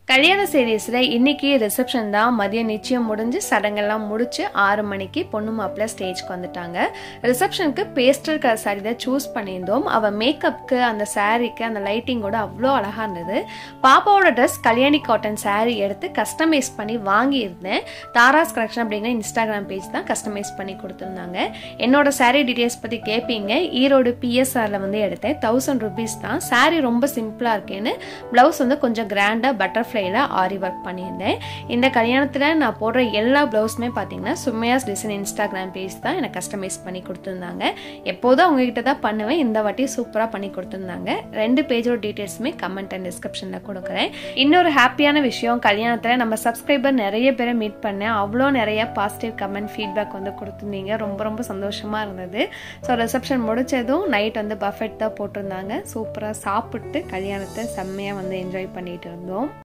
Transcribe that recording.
கல்யாண சீரீஸில் இன்னைக்கு ரிசப்ஷன் தான் மதியம் நிச்சயம் முடிஞ்சு சடங்கெல்லாம் முடிச்சு ஆறு மணிக்கு பொண்ணு மாப்பிள்ளை ஸ்டேஜ்க்கு வந்துட்டாங்க ரிசப்ஷனுக்கு பேஸ்டல் கலர் சாரி தான் சூஸ் பண்ணியிருந்தோம் அவள் மேக்கப்புக்கு அந்த சாரீக்கு அந்த லைட்டிங்கோட அவ்வளோ அழகாக இருந்தது பாப்பாவோட ட்ரெஸ் கல்யாணி காட்டன் saree எடுத்து கஸ்டமைஸ் பண்ணி வாங்கியிருந்தேன் தாராஸ் கலெக்ஷன் அப்படிங்கிற இன்ஸ்டாகிராம் பேஜ் தான் கஸ்டமைஸ் பண்ணி கொடுத்துருந்தாங்க என்னோட saree டீட்டெயில்ஸ் பற்றி கேட்பீங்க ஈரோடு பிஎஸ்ஆரில் வந்து எடுத்தேன் தௌசண்ட் ருபீஸ் தான் saree ரொம்ப சிம்பிளாக இருக்கேன்னு ப்ளவுஸ் வந்து கொஞ்சம் கிராண்டாக பட்டர்ஃப்ளைல ஆரி ஒர்க் பண்ணியிருந்தேன் இந்த கல்யாணத்தில் நான் போடுற எல்லா ப்ளவுஸுமே பார்த்தீங்கன்னா சும்மையாஸ் டிசைன் இன்ஸ்டாகிராம் பேஜ் தான் எனக்கு கஸ்டமைஸ் பண்ணி கொடுத்துருந்தாங்க எப்போதும் அவங்ககிட்ட தான் பண்ணுவேன் இந்த வாட்டி சூப்பராக பண்ணி கொடுத்துருந்தாங்க ரெண்டு பேஜோட டீட்டெயில்ஸுமே கமெண்ட் அண்ட் டிஸ்கிரிப்ஷனில் கொடுக்குறேன் இன்னொரு ஹாப்பியான விஷயம் கல்யாணத்தில் நம்ம சப்ஸ்கிரைபர் நிறைய பேரை மீட் பண்ணேன் அவ்வளோ நிறைய பாசிட்டிவ் கமெண்ட் ஃபீட்பேக் வந்து கொடுத்துருந்தீங்க ரொம்ப ரொம்ப சந்தோஷமாக இருந்தது ஸோ ரிசப்ஷன் முடிச்சதும் நைட் வந்து பஃபெட் தான் போட்டிருந்தாங்க சூப்பராக சாப்பிட்டு கல்யாணத்தை செம்மையாக வந்து என்ஜாய் பண்ணிட்டு இருந்தோம்